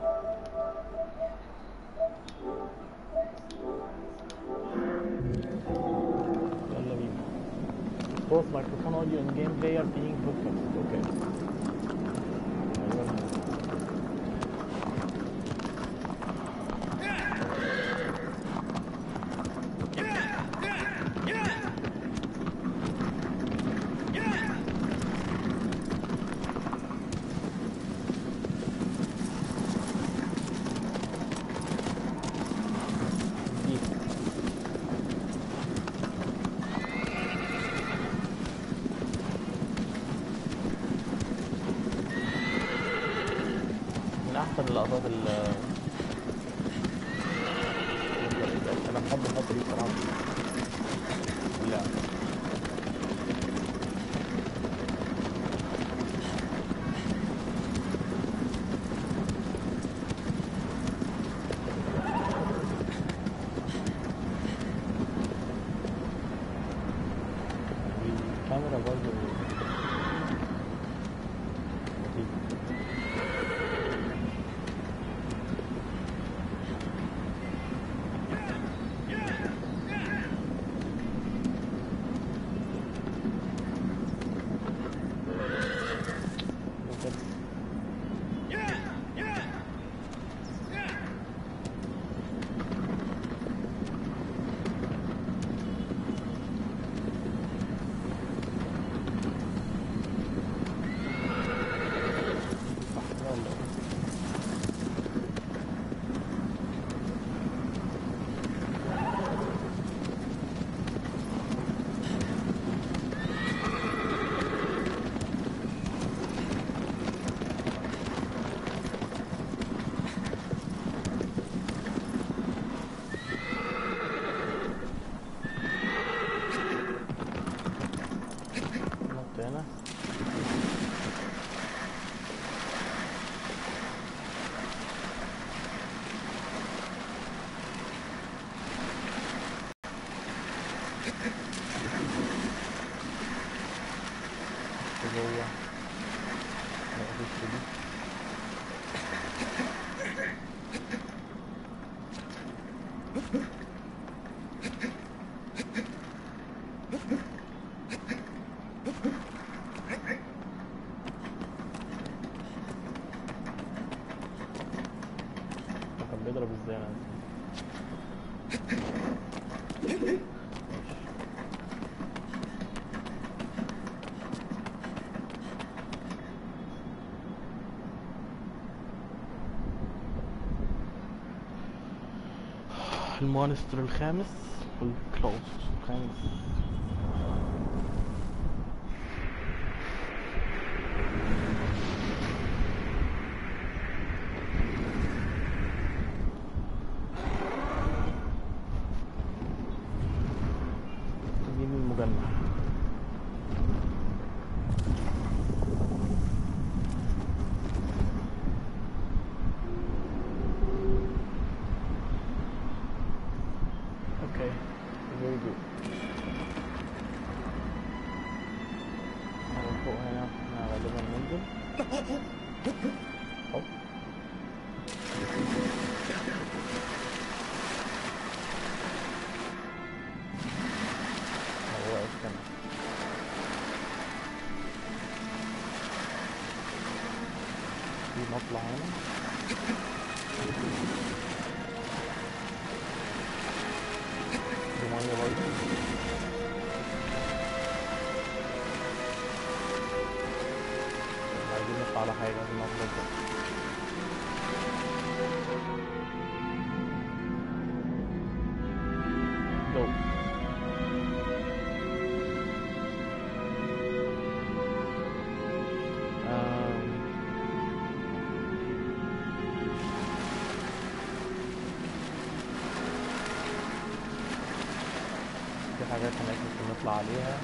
يلا بينا both microphone audio and gameplay are being broadcast okay أيوة. دي. من احسن اللقطات ال انا بحب الحته دي بصراحه لا الكاميرا برضه لطيفة. وكده. صح ولا إيه؟ نط هنا جوه لا مفيش دي ده كان بيضرب ازاي انا المونستر الخامس والكلوز الخامس نجيب المجمع Okay, very good. أنا فوق هنا احنا غالبا ننزل هوب هو واقف هنا في مطلع هنا في مية برضه عايزين نطلع على حاجة عايزين نطلع كده. جو آم. في حاجات هناك ممكن نطلع عليها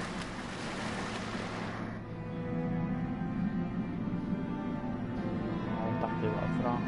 نقعد تحت يبقى أسرع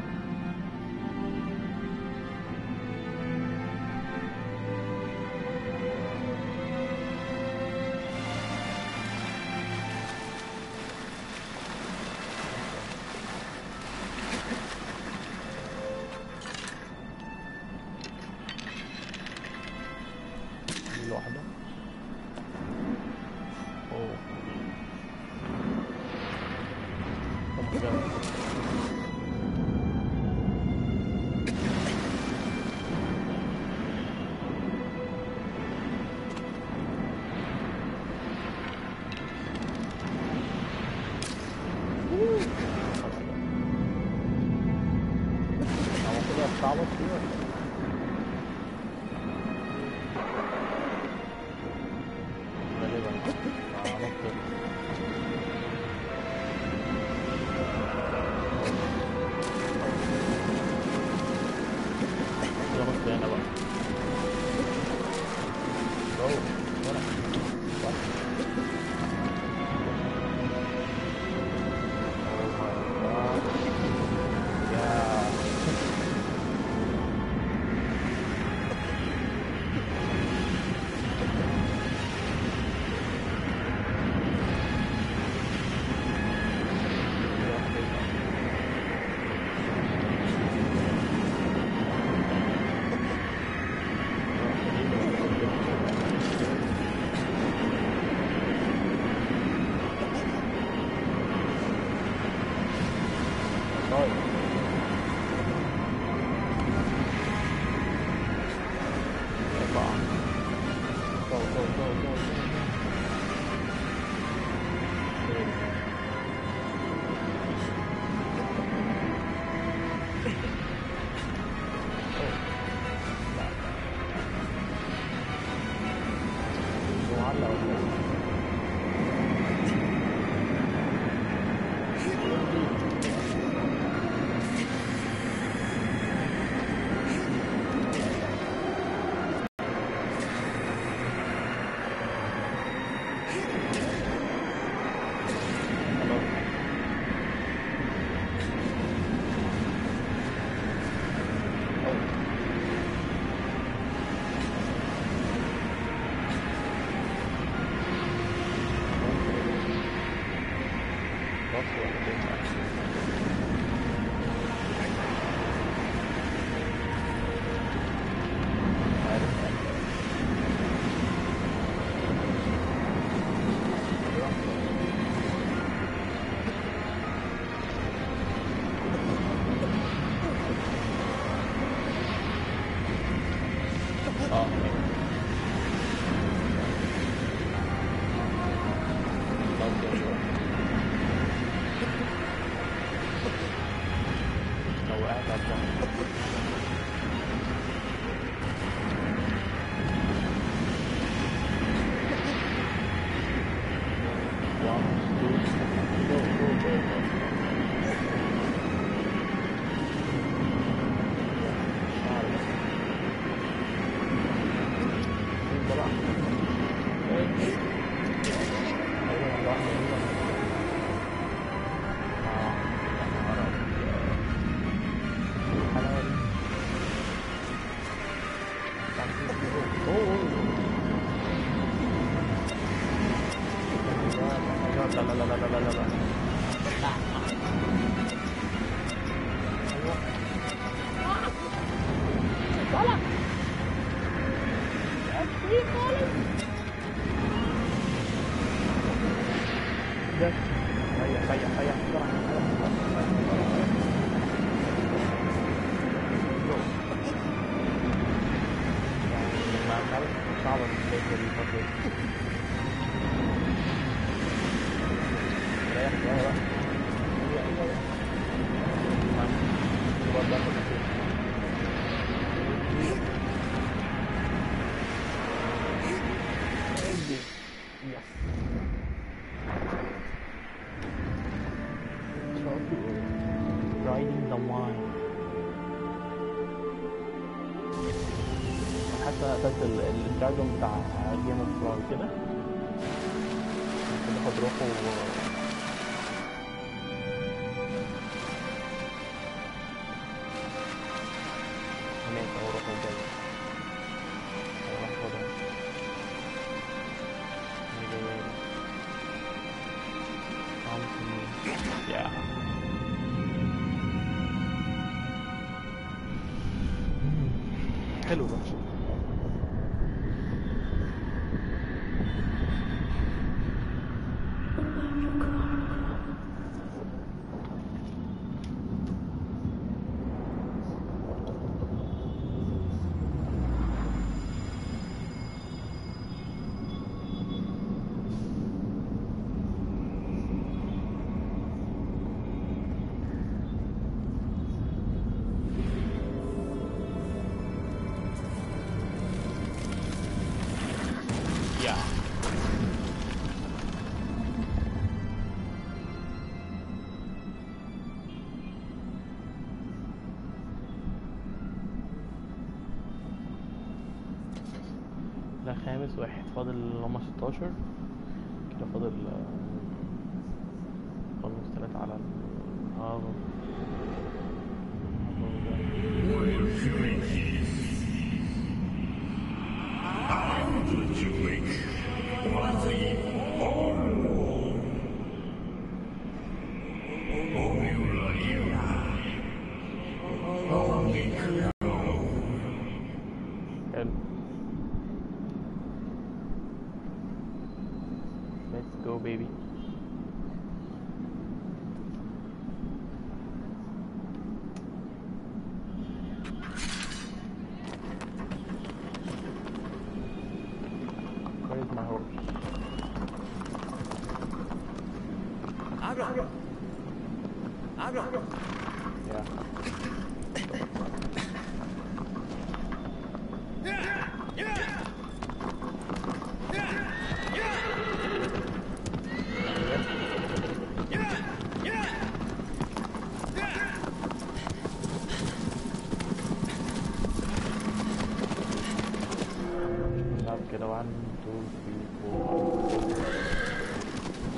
تعبط فيه ولا إيه؟ غالبا اه نط كده نط هنا بقى جو ورا What? Oh my god. Yeah. طيب أربعة جو جو جو جو معلق ولا ايه؟ خلاص بص ولا ايه عارف اه خلاص يلا. لو وقعت على الجنب. One, two, go, go, go, go. عارف. انت بقى. ايه. ايوه والله ايوه. اه يا نهار أبيض. الحلاوة دي. اوه اوه لا لا لا لا لا لا لا لا ايوه طلع اكيد خالص ده هيا هيا هيا بسرعة يعني لما عملت صعبة الفكرة دي الفترة دي ريح شوية بقى ايوه ايوه ايوه معلش برضه اخد كتير ادي يس riding the line حتى اخدت ال- الدراجون بتاع جيم اوف ثرونز كده كنت باخد روحه و... هناك اهو روحه جاي اهو راح خدها Yeah. حلو ده خامس واحد فاضل اللي هما 16 كده فاضل آه، خمس تلاتة على ال اه to make worthy all. Formula you. Only حلو Let's go baby Where is my horse? Yeah. نلعب كده 1 2 3 4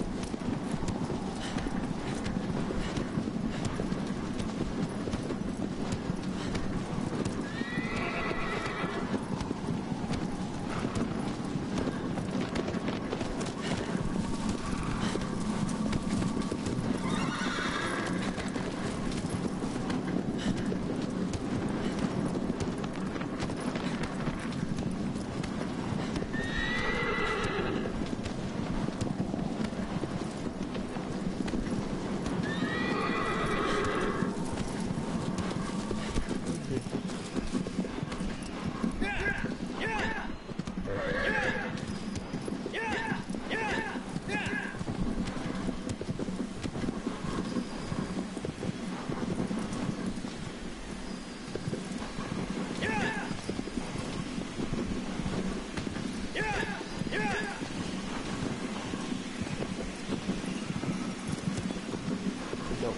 Go.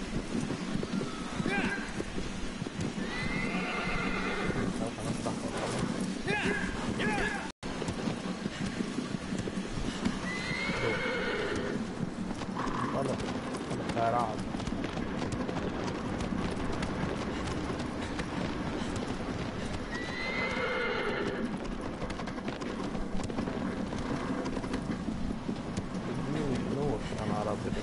خلاص هنفتح خلاص. Go. خلاص خلاص يا رعد اديني نور يا نهار ابيض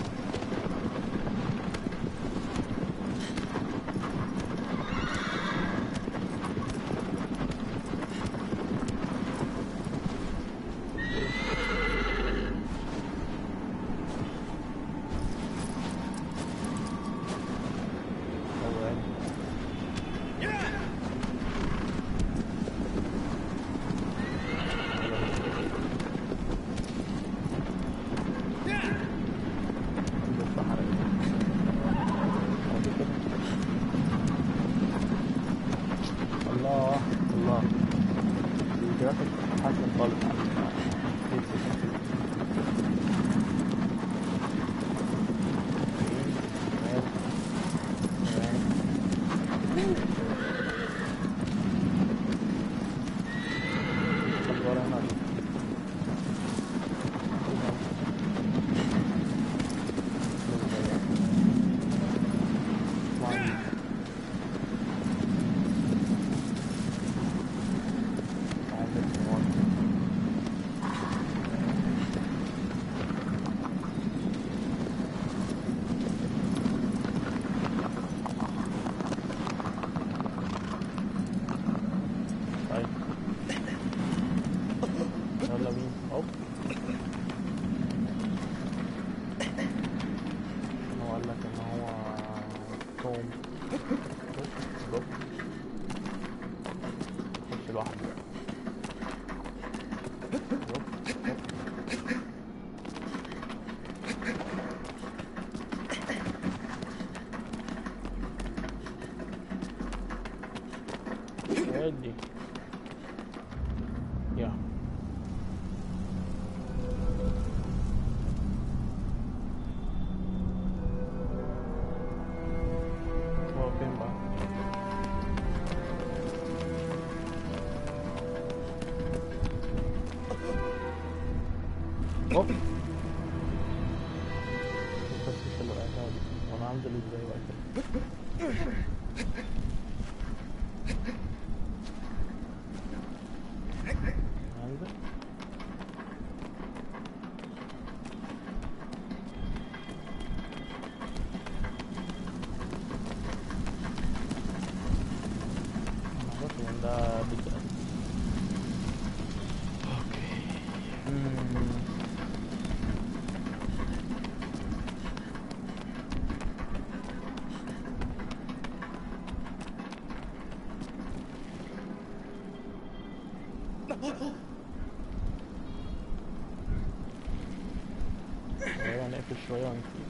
هو يعني هوب بس مش اللي وقعتها دي وانا هنزل ازاي بقى كده هنزل معرفش من ده بيت اوكي مم. شوية نقفل شوية ونسيب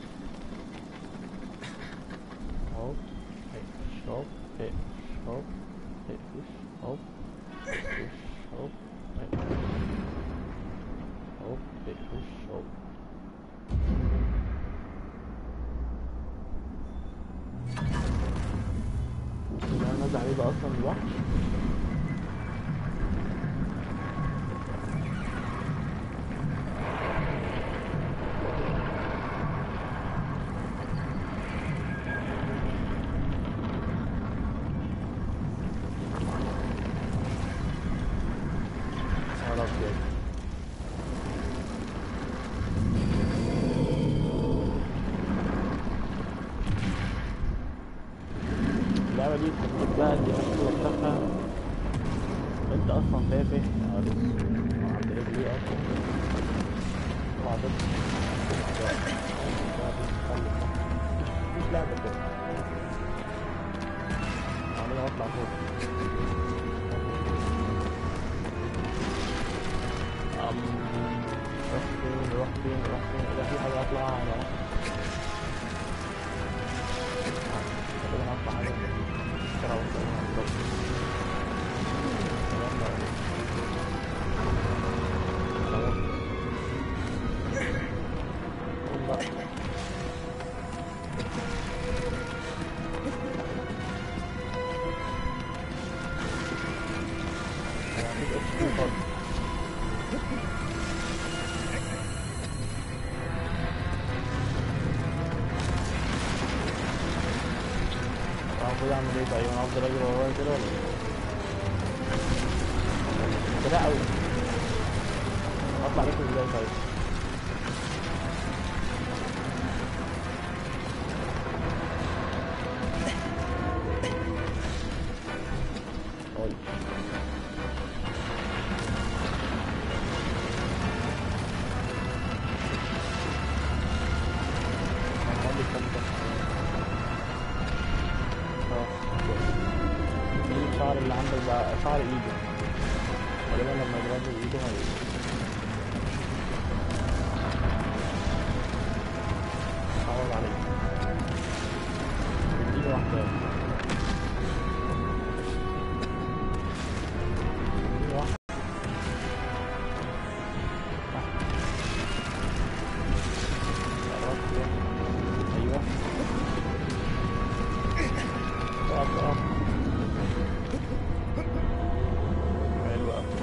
هوب اقفش هوب اقفش هوب اقفش هوب اقفش هوب اقفش هوب اقفش هوب اللي انا نازل عليه ده اصلا الوحش نهار ابيض اللعبة دي بتديك بقى دي أصلا تافهة أنت أصلا تافه عند رجلي أصلا اوعى تدخل مفيش لعبة كده عمالين أطلع فوق أم روح فين روح فين روح فين إذا في حاجة أطلع على تقريبا أطلع عليه ترى المفروض اعمل ايه طيب انا افضل اجري ورايا كده ولا ايه؟ كده قوي اطلع لكم ازاي طيب طيب عندي الكلام ده اه دي الشعر اللي عندك بقى شعر ايده غالبا لما يضربه بايده هي اتعود عليه اديني واحدة اديني واحدة قربت كده. ايوه اقف اقف حلو قوي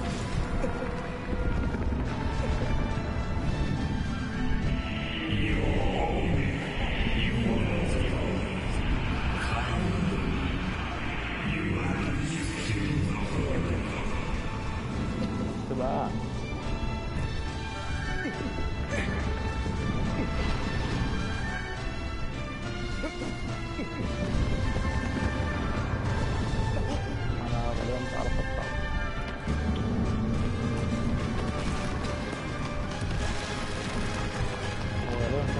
تبقى انا غالبا مش عارف اطلع هو غالبا مش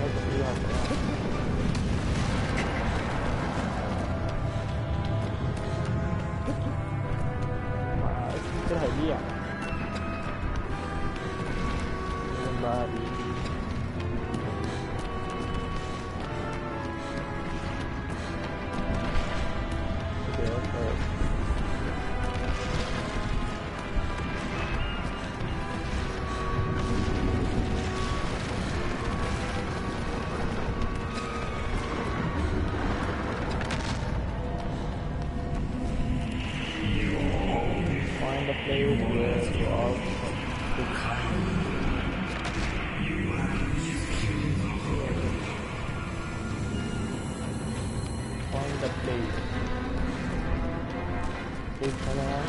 كيف هذا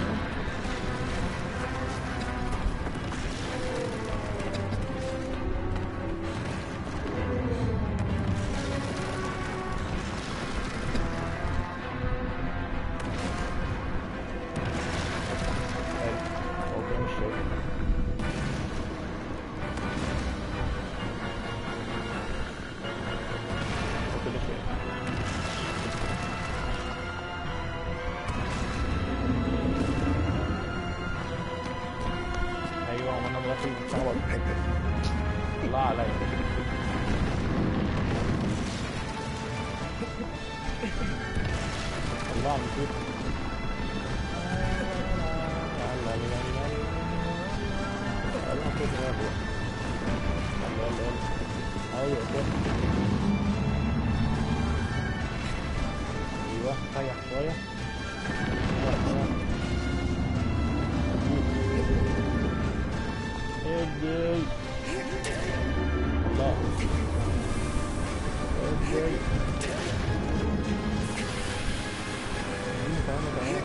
حلو. اوكي مش شايف اوكي مش شايف ايوه وانا مراتي بتلخبط الله عليا الله نسيت الله كده يا ابو يلا يلا يلا ايوه كده ايوه ريح شويه ادي الله ادي كمان كمان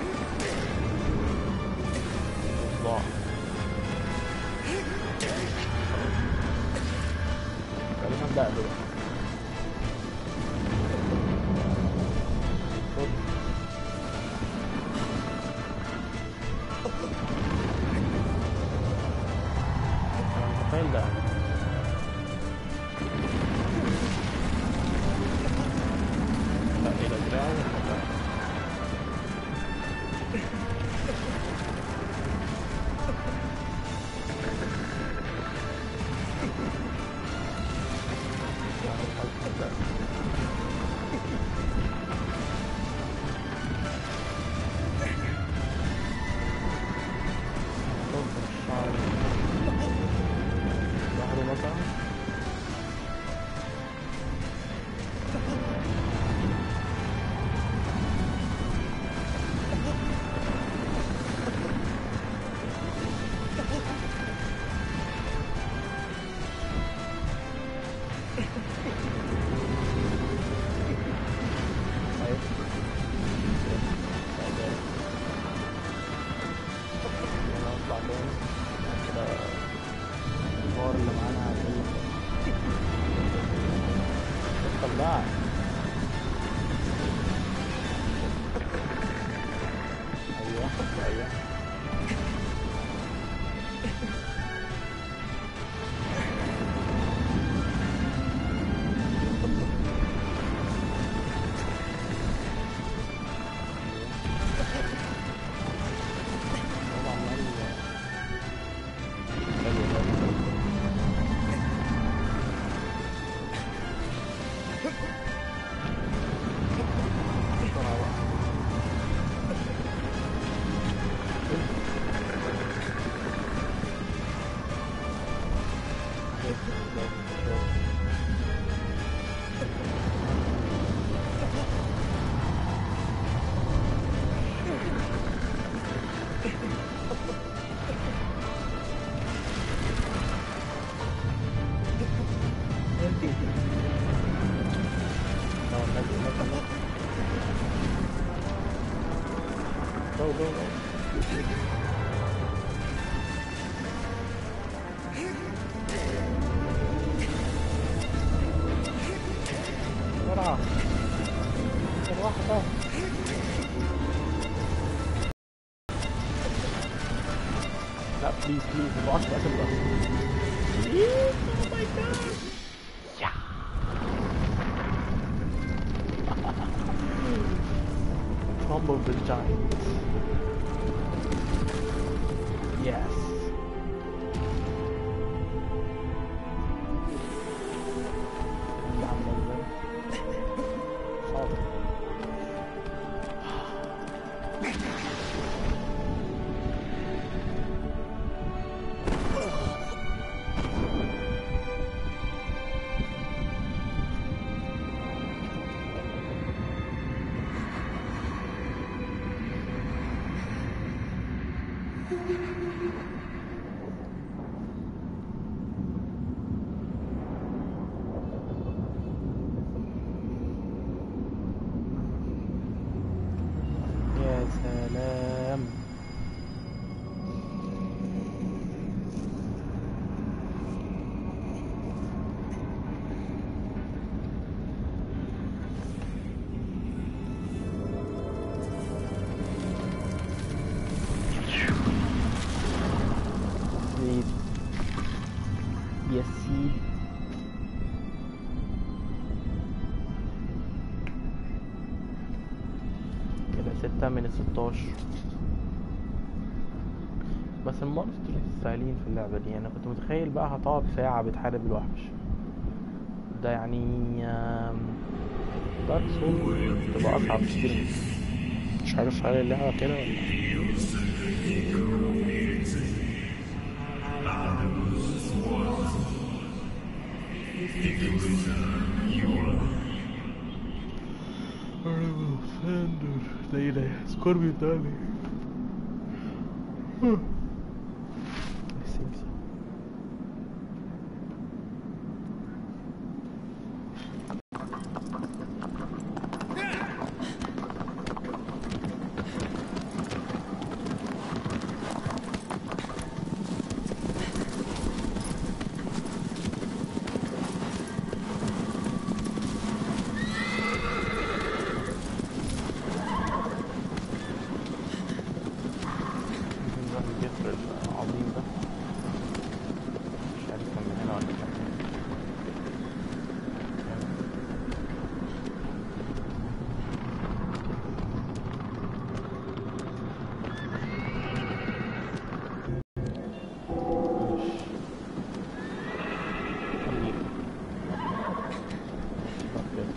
الله خلينا نبدأ بقى خد. أنا متخيل ده لا ايه ده دراع ولا لا؟ صوت الشعر ظهره مثلا أيوة. بعدين. يلا نطلع تاني كده الباور اللي معانا هيقل ادخل بقى ايوه ايوه هو عمال حلو حلو بسرعة بقى No, نزل نزل نزل Go, go, go. بسرعة آخر واحدة لا بليز بليز ما تقعش في آخر لحظة بليز oh my god Rumble the Giant. Yes. عاملة ازاي؟ حاضر. يا سلام ستة من الستاشر بس المونسترز سهلين في اللعبة دي أنا كنت متخيل بقى هتقعد ساعة بتحارب الوحش ده يعني دارك سول تبقى أصعب كتير مش عارف هل اللعبة كده ولا ده ايه ده سكوربيو تاني السمسم نروح الجسر العظيم ده مش عارف كان من هنا ولا كان من هنا. ماشي. خليك. بقى كده.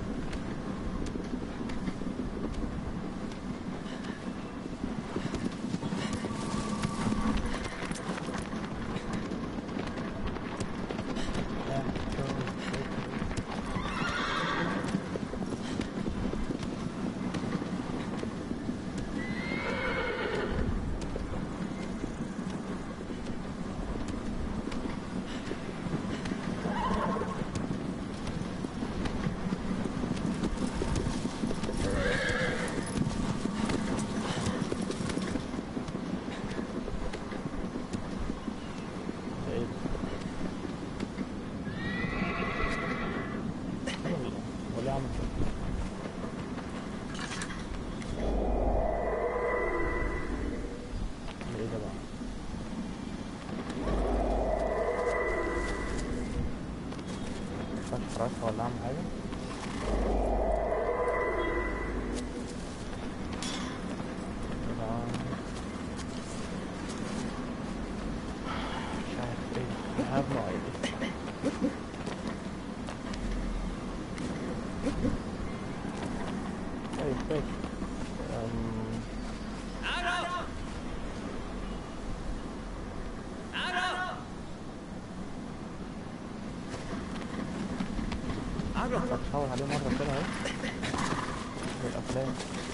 ده ايه ده؟ والله هو ليه عمل كده؟ ده ايه ده بقى؟ مينفعش حراسة ولا اعمل حاجة؟ آه. مش عارف ايه I have no idea طيب ماشي أم... بتحاول عليه مرة كده اهو زي الأفلام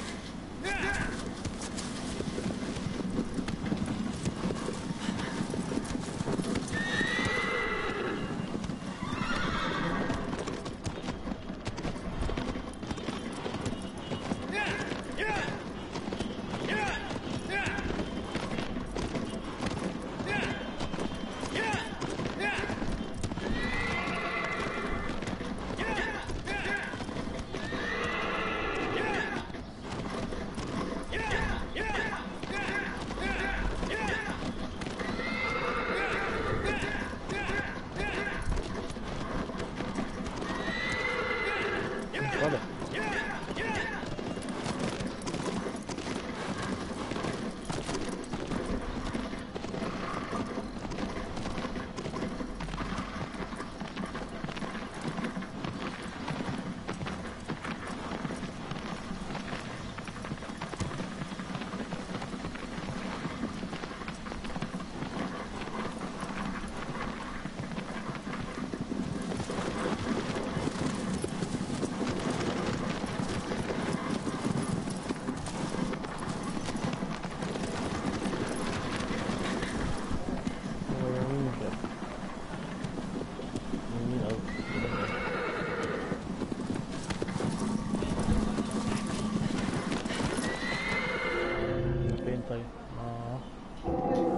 انطلق هو يمين كده يمين أوي فين طيب؟ آه.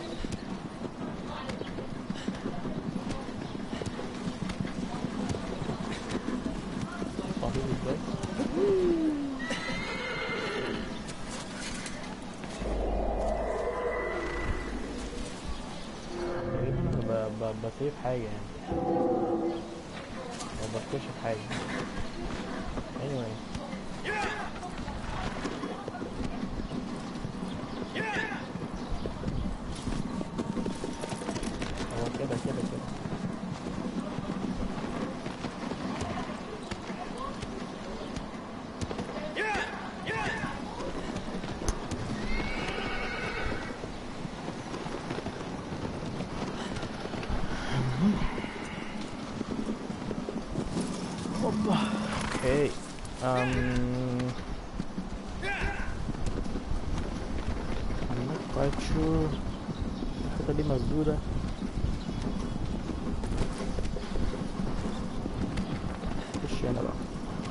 صحيح ازاي؟ تقريبا انا ب- ب- بسيف حاجة يعني او بكتشف حاجة anyway اوبا اوكي um I'm not quite sure الحتة دي مسدودة خش هنا بقى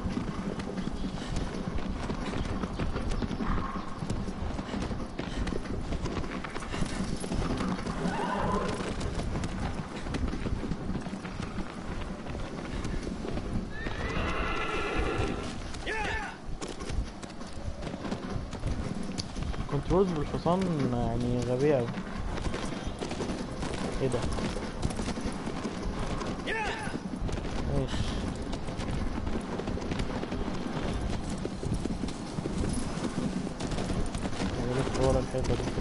كنترولز بالحصان يعني غبية أوي ايه ده ماشي نلف ورا الحيطة دي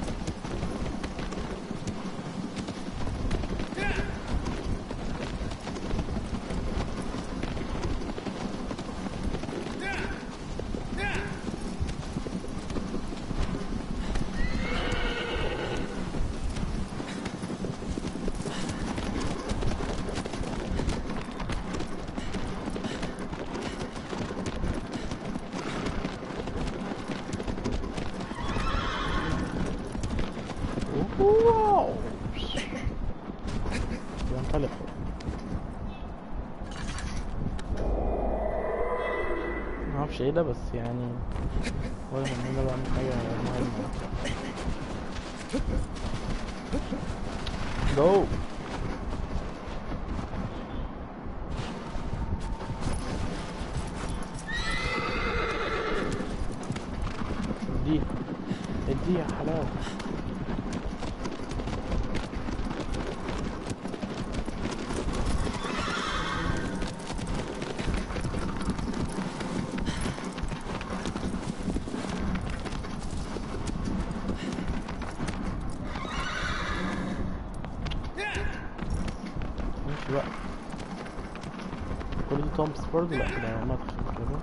واو ينطلق معرفش ايه ده بس يعني واضح ان انا بعمل حاجة مهمة جو اديها اديها حلاوة ماشي بقى كل دي تومبس برضه لا كده ما تخش كده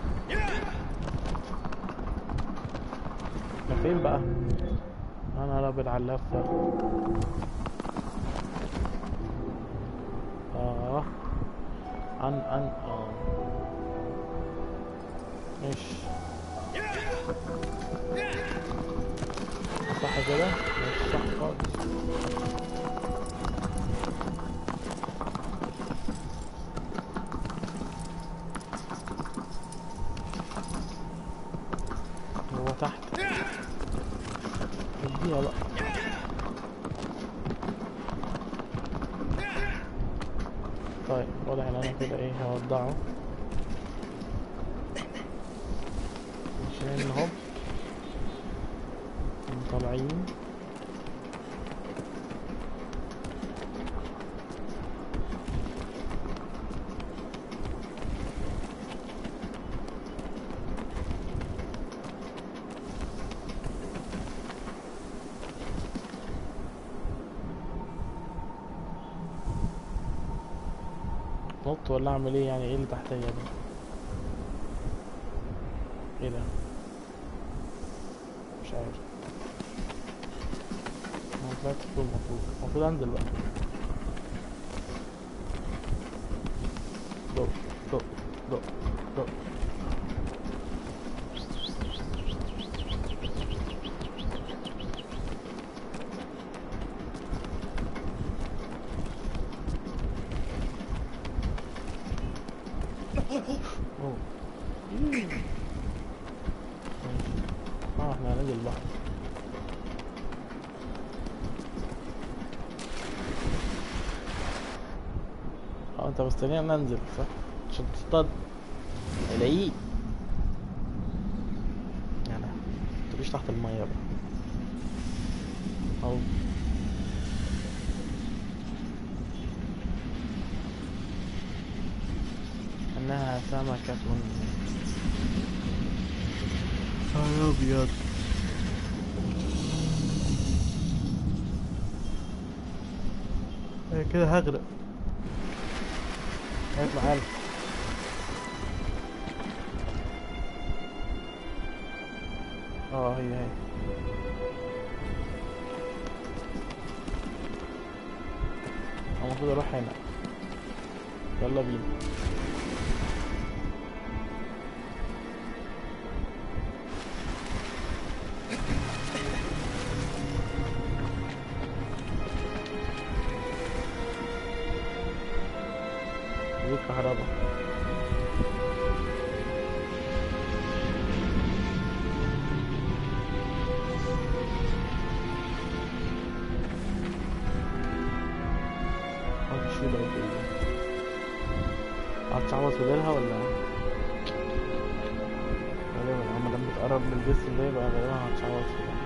احنا فين بقى انا رابط على اللفة اه عن عن اه ماشي صح كده مش صح خالص هو تحت اديها بقى طيب واضح ان انا كده ايه هوضعه عشان هوب طالعين نط ولا اعمل ايه يعني ايه اللي تحتيا ده ايه ده مش عارف انا طلعت فوق المفروض المفروض انزل بقى جو جو جو جو اوه ماشي. اه احنا هننزل البحر اه انت مستنيني ان انزل صح عشان تصطاد الاقيه يعني متقوليش تحت المية بقى اهو انها سمكة يا ابيض إيه كده هغرق هيطلع عالي اه هي هي أنا المفروض اروح هنا يلا بينا كهرباء ماتش ده قد ايه هتشعبط في ديلها ولا غالبا اما دام بتقرب من البيس ده يبقى غالبا هتشعبط في ديلها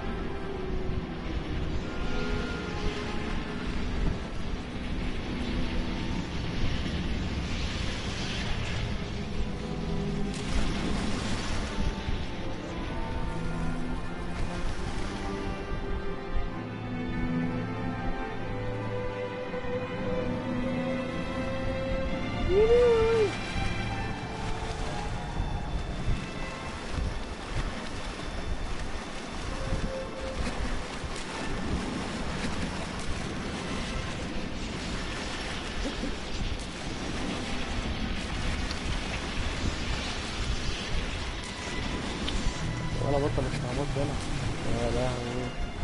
ولا بطل استعباط هنا يا لهوي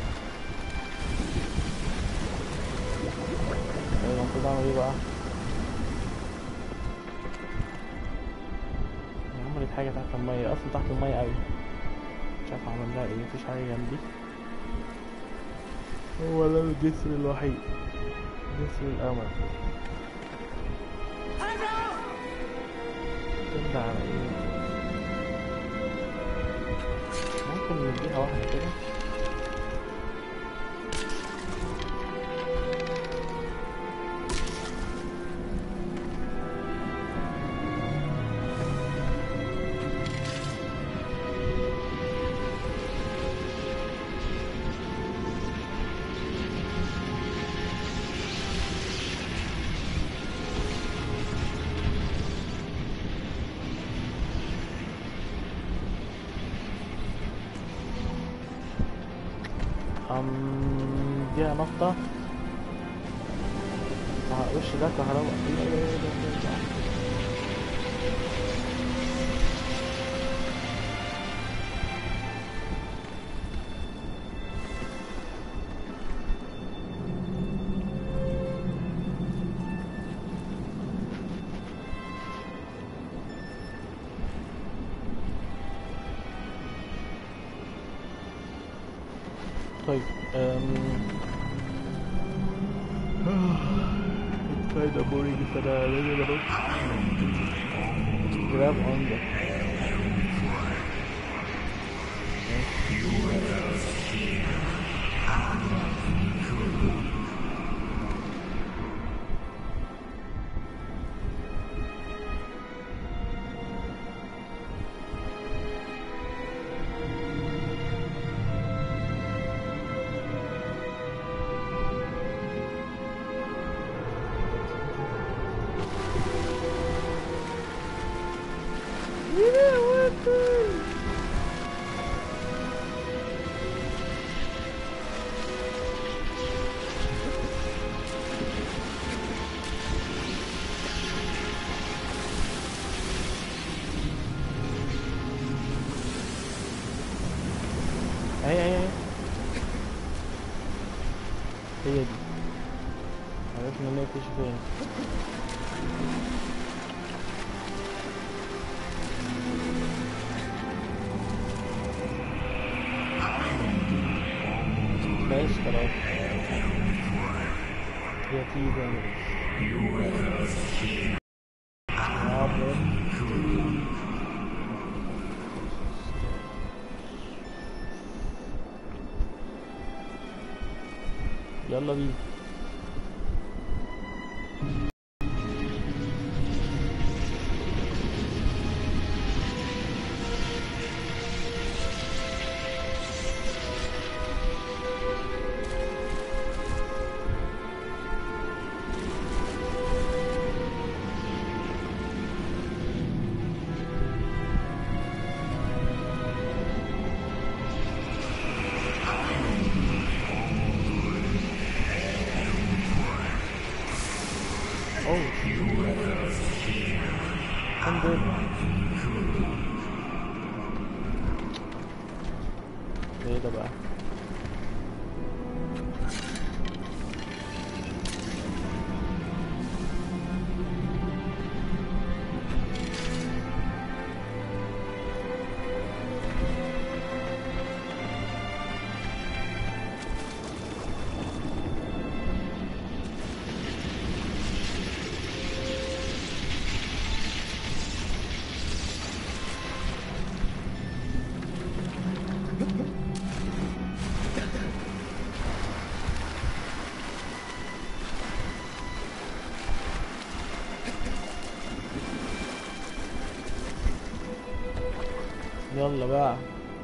ايه المفروض اعمل ايه بقى يا عم لقيت حاجة تحت المية اصلا تحت المية اوي مش عارف اعمل لها ايه مفيش حاجة جنبي هو ده الجسر الوحيد جسر القمر ترجع على ايه ممكن نديها واحدة كده أم ديها نقطة آه، وش ده كهرباء إيه ده- إيه ده- إيه ده- إيه ده؟ طيب أم... It's kind of boring فأنا لازم أروح grab on the اهي اهي اهي هي دي عرفنا نقفش فين ماشي خلاص هي تيجي تاني يا رب. يلا بينا اوه الحمد لله ايه ده بقى يلا بقى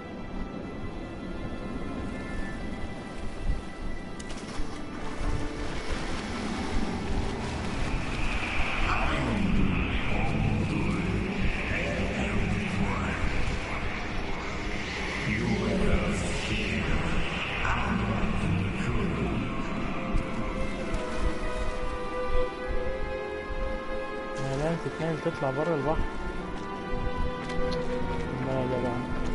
يا لازم تتنقل تطلع بره البحر لا يا جدع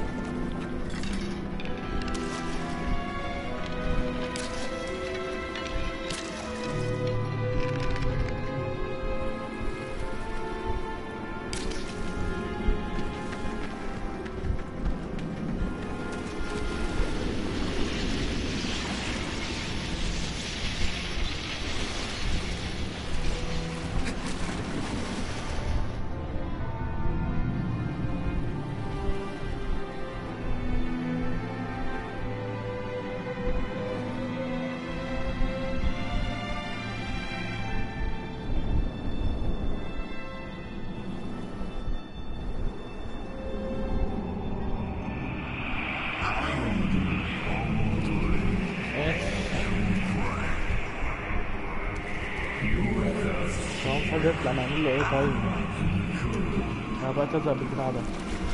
هو مش عايز يطلع نعمل له ايه طيب انا بقى تزهق بالبتاع ده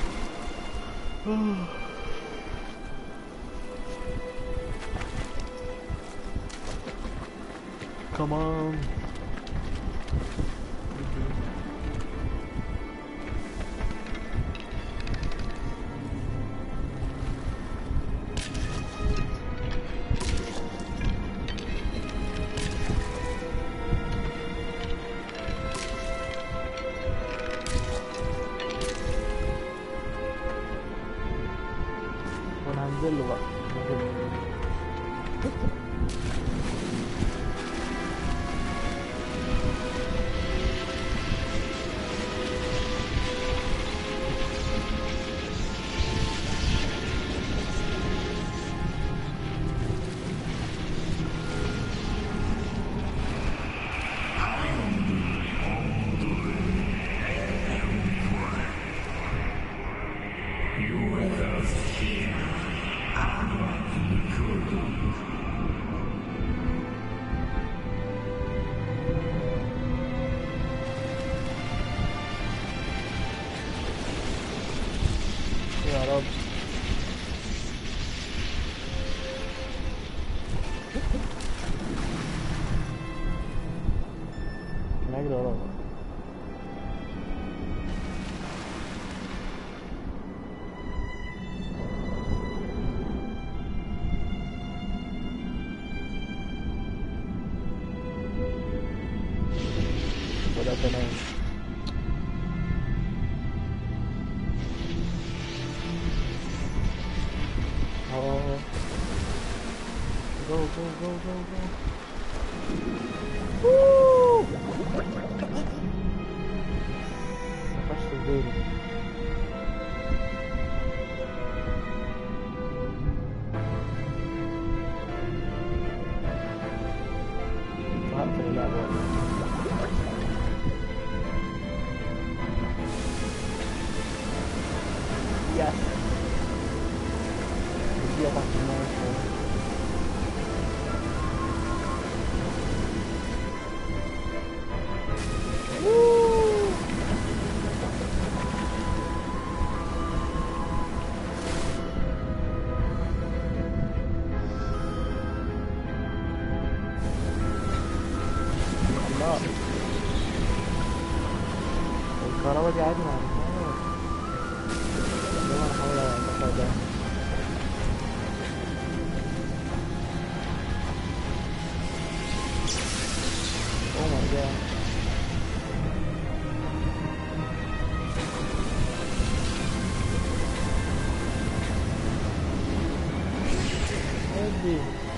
كمان وانا هنزل له بقى هنزل له. يا رب انا اجري وراه بقى. بدأت انام اه جو جو جو جو جو Woo! قفشت الدوري هقفل اللعبة يس دي تحت الماء شوية. لا الكهرباء دي عادي مع النار يلا انا احاول ادخل ده Oh my god. Eddie.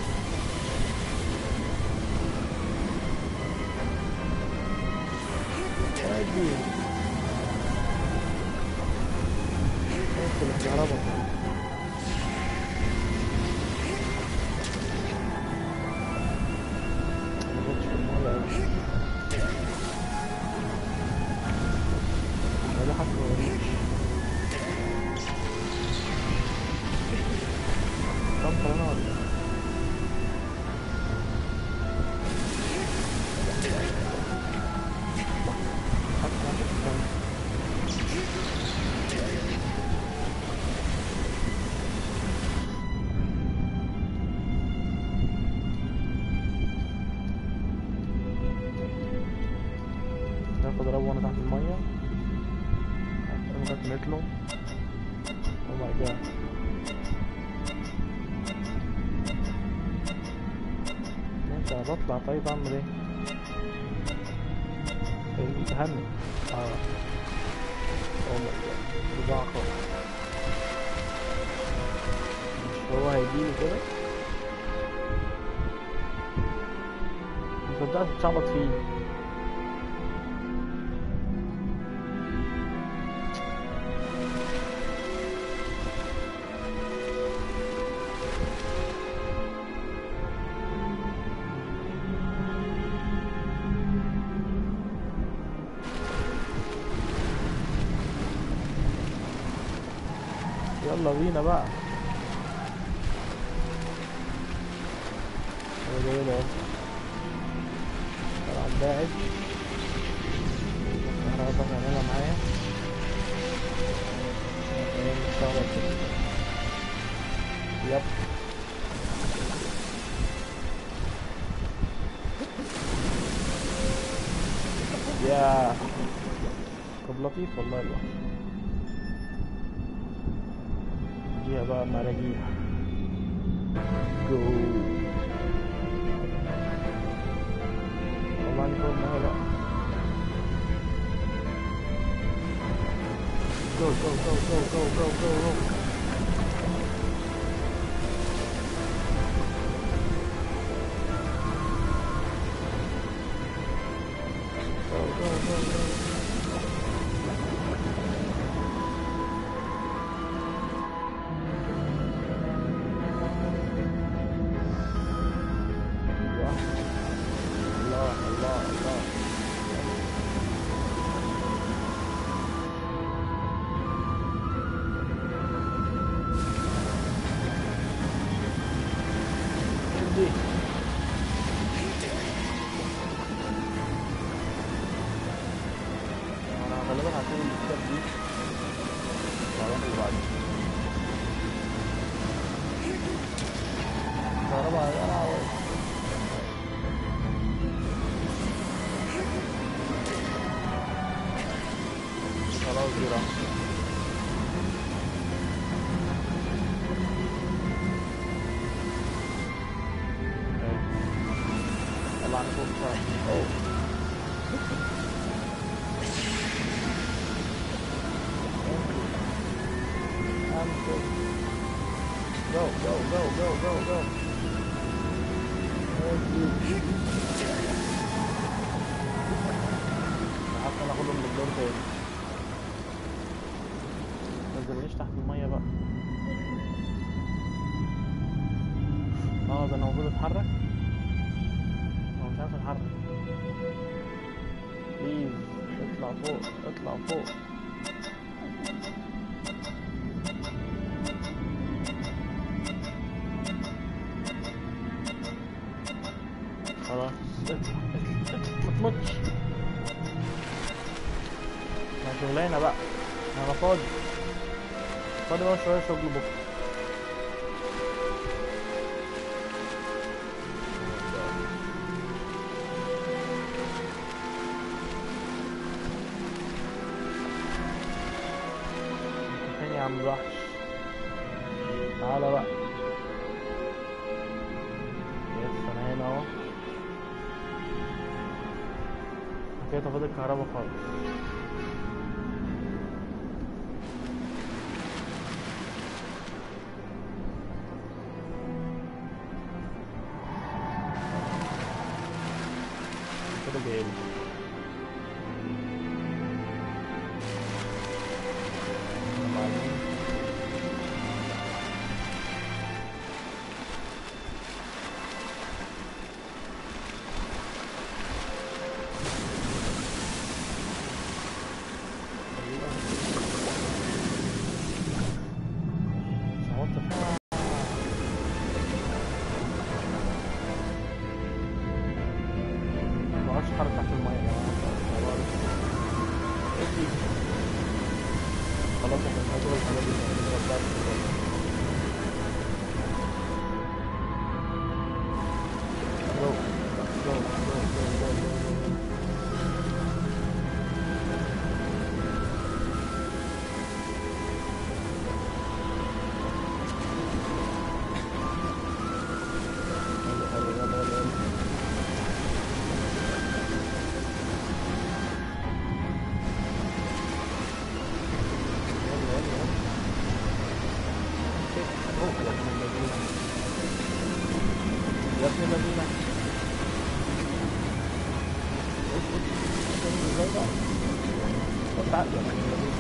Eddie. ادخل الكهرباء ما كنتش في المولى أوي. ولا حتى وريش لغايه ما يطلعوا او ماي جاد ماشي انا بطلع طيب اعمل ايه ايه تهني اه او ماي جاد بضاعة خالص مش هو هيجيلي كده مصدقت اتشعبط فيه يلا بينا بقى هو جاي له طبعا باعد الكهرباء هنعملها معايا ايه مستغرب كده. يب يا طب لطيف والله الوحش نجيها بقى مراجيح جو طلعني فوق المية بقى جو جو جو جو جو جو جو جو go go go go الله الله الله الله دي انا غالبا هسيب الستاب دي واروح اللي بعديه كهرباء يا لهوي خلاص دي راحت حلو. طلعني فوق شوية اوه I'm good. Go, go, go, go, go, go. Thank you. حتى ناخدهم من الدور تاني منزلنيش تحت المية بقى اه ده انا المفروض اتحرك هو مش عارف اتحرك بليز اطلع فوق اطلع فوق خلاص اطلع اطلع اطلع ما تموتش ما شغلانة بقى انا فاضي فاضي بقى شوية شغل بكرة انت فين يا عم الوحش تعالى بقى يس انا هنا اهو كده فاضل الكهرباء خالص كده جايلي وبعدين What the fuck? ما اعرفش اتحرك تحت الميه يا جماعه ادي خلاص احنا مش هنقدر الحاجات دي نضرب بقى في الوقت. جو جو جو جو جو جو جو أوه، يا ابن اللذينة يا ابن اللذينة إيش إيش إيش إزاي بقى؟ طب تعال يا ابن اللذينة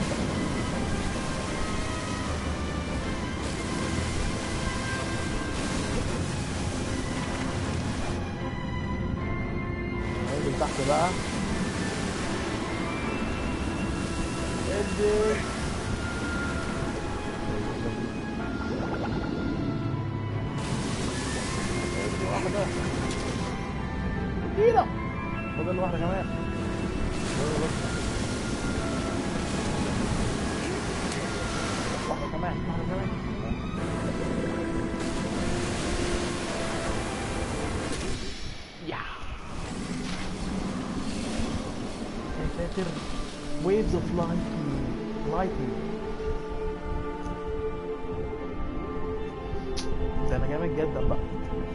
ننزل تحت بقى ادي ادي واحدة كتيرة فاضل واحدة كمان يلا بس. واحدة كمان واحدة كمان يا يا ساتر waves of lightning lightning ده انا جامد جدا بقى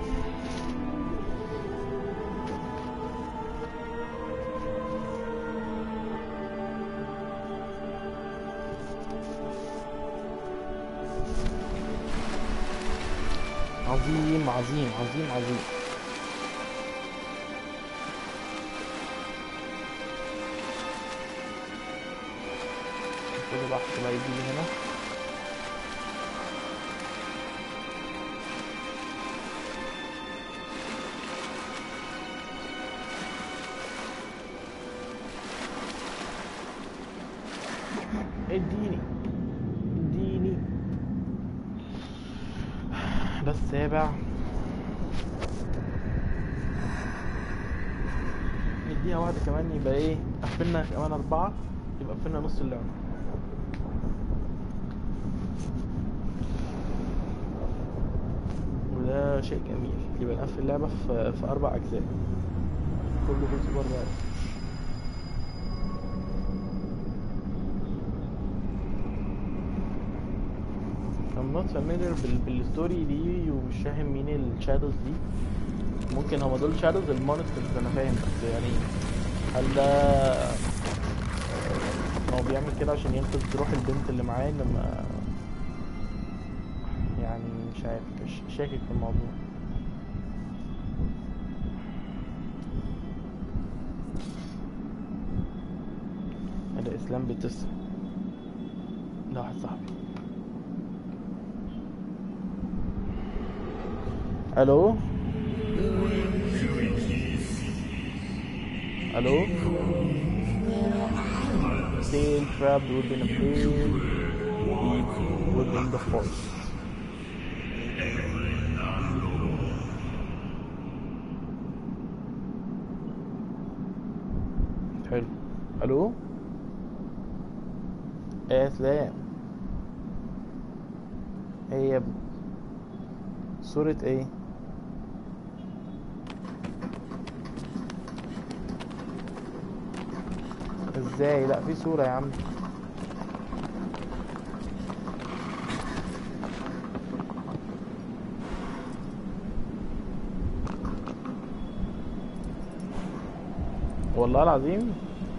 عظيم عظيم عظيم عظيم كل واحد بقى يجي لي هنا اديني اديني ده السابع نديها واحدة كمان يبقى ايه قفلنا كمان أربعة يبقى قفلنا نص اللعبة وده شيء جميل يبقى نقفل اللعبة في, في أربع أجزاء كل جزء بأربع أجزاء I'm not familiar بال بالستوري دي ومش فاهم مين الشادوز دي ممكن هما دول شادوز المونسترز انا فاهم بس يعني هل ده هو بيعمل كده عشان ينقذ روح البنت اللي معاه لما يعني مش عارف مش شاكك في الموضوع ده اسلام بيتصل ده واحد صاحبي الو الو Tail trapped within a plane within the force. حلو الو ايه يا اسلام ايه يا ابني صورة ايه ازاي لا في صورة يا عم والله العظيم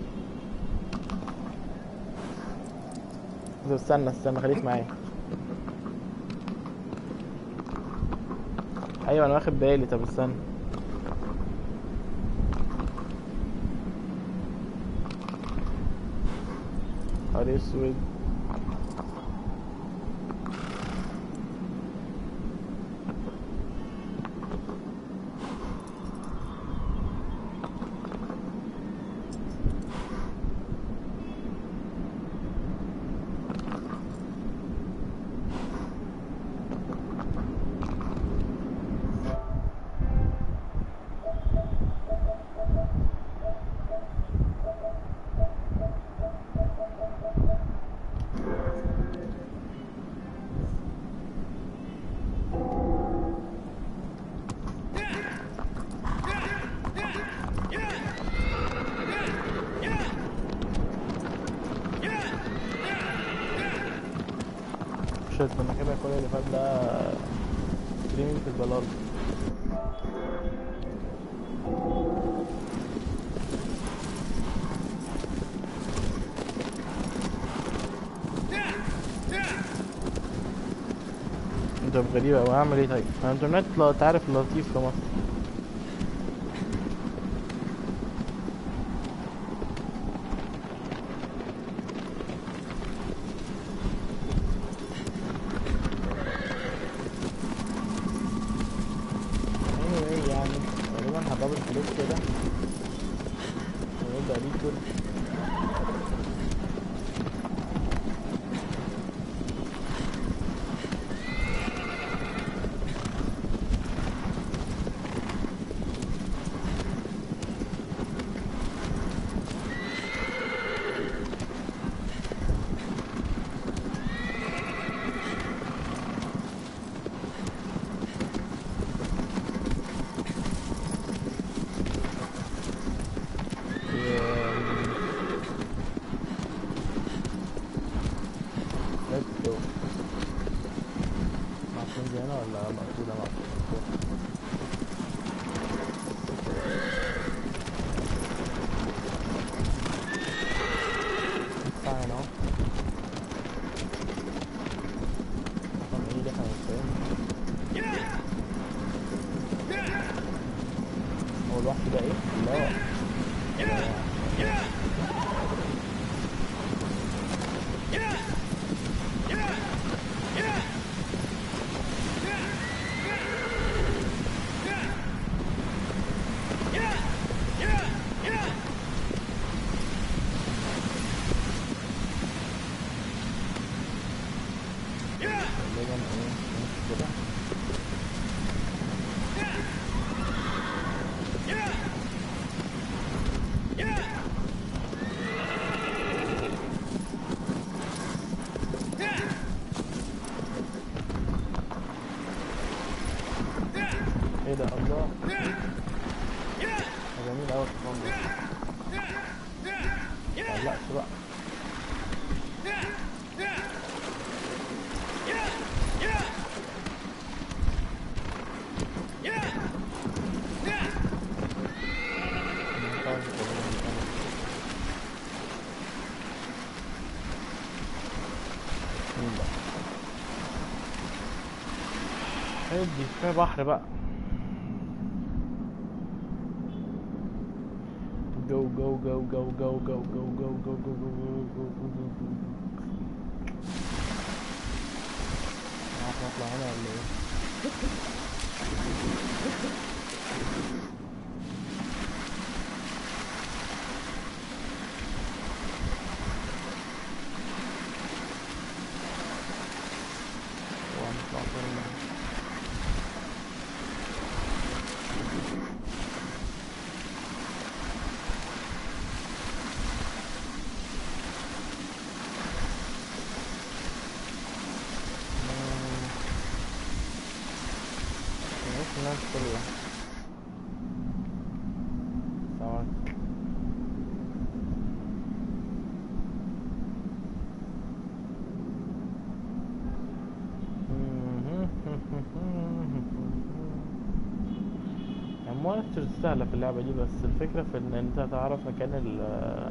طب استنى استنى خليك معايا ايوه انا واخد بالي طب استنى نهار اسود شت انا كده كل اللي فات ده سكريمينج في البلال طب غريبة أوي أعمل إيه طيب؟ أنا الإنترنت لا تعرف لطيف في مصر anyway يعني تقريبا هدبل كليك كده ونبدأ ريكورد Let's go. معصوم دي هنا ولا مقفولة مقفولة؟ Fine اهو. طب ايه ده احنا مش فاهم. هو الوحش ده ايه؟ لا غالبا ايه مش كده ايه ده الله ده جميل اوي الحصان ده متقلقش بقى مينفعش تقريبا نكمل. مين بقى ادي كفايه بحر بقى جو جو جو جو جو جو جو جو جو جو جو جو جو جو عارف اطلع هنا ولا ايه وهنطلع كلنا مش الناس كلها سمك المونسترز سهلة في اللعبة دي بس الفكرة في ان انت تعرف مكان ال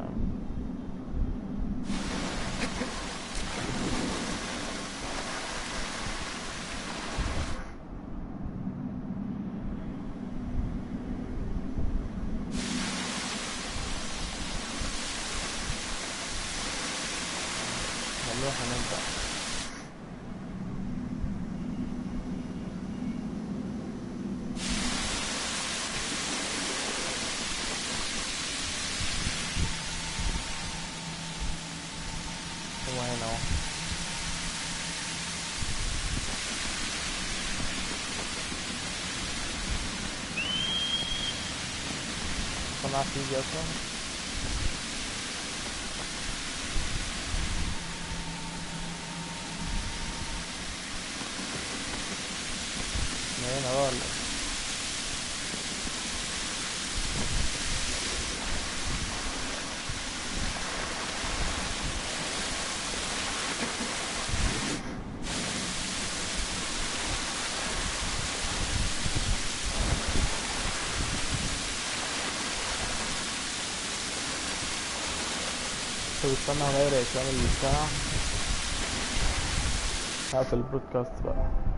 نروح هناك بقى هو هنا اهو طلع تيجي اصلا من هنا بقى ولا إيه؟ طب استنى اغير اسامي البتاع هقفل البودكاست بقى